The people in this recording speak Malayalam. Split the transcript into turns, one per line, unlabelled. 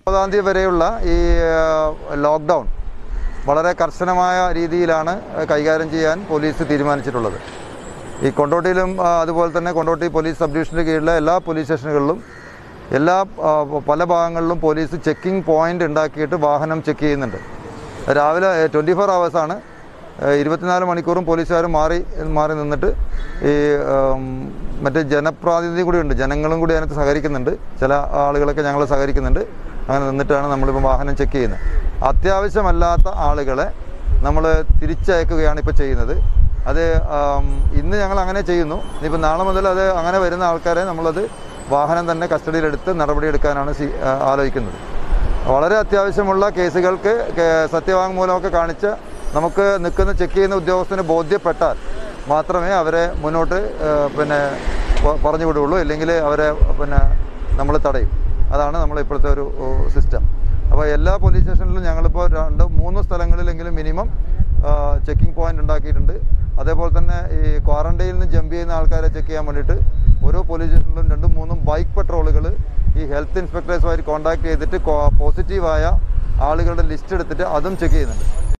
മുപ്പതാം തീയതി വരെയുള്ള ഈ ലോക്ക്ഡൗൺ വളരെ കർശനമായ രീതിയിലാണ് കൈകാര്യം ചെയ്യാൻ പോലീസ് തീരുമാനിച്ചിട്ടുള്ളത് ഈ കൊണ്ടോട്ടിയിലും ആ, അതുപോലെ തന്നെ കൊണ്ടോട്ടി പോലീസ് സബ് ഡിവിഷൻ്റെ കീഴിലെ എല്ലാ പോലീസ് സ്റ്റേഷനുകളിലും എല്ലാ ആ, പല ഭാഗങ്ങളിലും പോലീസ് ചെക്കിംഗ് പോയിന്റ് ഉണ്ടാക്കിയിട്ട് വാഹനം ചെക്ക് ചെയ്യുന്നുണ്ട് രാവിലെ ട്വൻറ്റി ഫോർ ഹവേഴ്സാണ് ഇരുപത്തിനാല് മണിക്കൂറും പോലീസുകാർ മാറി മാറി നിന്നിട്ട് ഈ ഉം, മറ്റേ ജനപ്രാതിനിധി കൂടി ഉണ്ട് ജനങ്ങളും കൂടി അതിനകത്ത് സഹകരിക്കുന്നുണ്ട് ചില ആളുകളൊക്കെ ഞങ്ങൾ സഹകരിക്കുന്നുണ്ട് അങ്ങനെ നിന്നിട്ടാണ് നമ്മളിപ്പോൾ വാഹനം ചെക്ക് ചെയ്യുന്നത് അത്യാവശ്യമല്ലാത്ത ആളുകളെ നമ്മൾ തിരിച്ചയക്കുകയാണ് ഇപ്പോൾ ചെയ്യുന്നത് അത് ആം, ഇന്ന് ഞങ്ങൾ അങ്ങനെ ചെയ്യുന്നു ഇനിയിപ്പോൾ നാളെ മുതൽ അത് അങ്ങനെ വരുന്ന ആൾക്കാരെ നമ്മളത് വാഹനം തന്നെ കസ്റ്റഡിയിലെടുത്ത് നടപടിയെടുക്കാനാണ് സി- ആ, ആലോചിക്കുന്നത് വളരെ അത്യാവശ്യമുള്ള കേസുകൾക്ക് കേ- സത്യവാങ്മൂലമൊക്കെ കാണിച്ച് നമുക്ക് നിൽക്കുന്ന ചെക്ക് ചെയ്യുന്ന ഉദ്യോഗസ്ഥന് ബോധ്യപ്പെട്ടാൽ മാത്രമേ അവരെ മുന്നോട്ട് ആ, പിന്നെ പ- പറഞ്ഞു വിടുകയുള്ളൂ ഇല്ലെങ്കിൽ അവരെ പിന്നെ നമ്മൾ തടയും അതാണ് നമ്മൾ ഇപ്പോഴത്തെ ഒരു സിസ്റ്റം അപ്പോൾ എല്ലാ പോലീസ് സ്റ്റേഷനിലും ഞങ്ങളിപ്പോൾ രണ്ട് മൂന്ന് സ്ഥലങ്ങളിലെങ്കിലും മിനിമം ചെക്കിംഗ് പോയിന്റ് ഉണ്ടാക്കിയിട്ടുണ്ട് അതേപോലെ തന്നെ ഈ ക്വാറന്റൈനിൽ നിന്ന് ജമ്പ് ചെയ്യുന്ന ആൾക്കാരെ ചെക്ക് ചെയ്യാൻ വേണ്ടിയിട്ട് ഓരോ പോലീസ് സ്റ്റേഷനിലും രണ്ടും മൂന്നും ബൈക്ക് പെട്രോളുകൾ ഈ ഹെൽത്ത് ഇൻസ്പെക്ടേഴ്സുമായിട്ട് കോൺടാക്ട് ചെയ്തിട്ട് പോസിറ്റീവായ ആളുകളുടെ ലിസ്റ്റ് എടുത്തിട്ട് അതും ചെക്ക് ചെയ്യുന്നുണ്ട്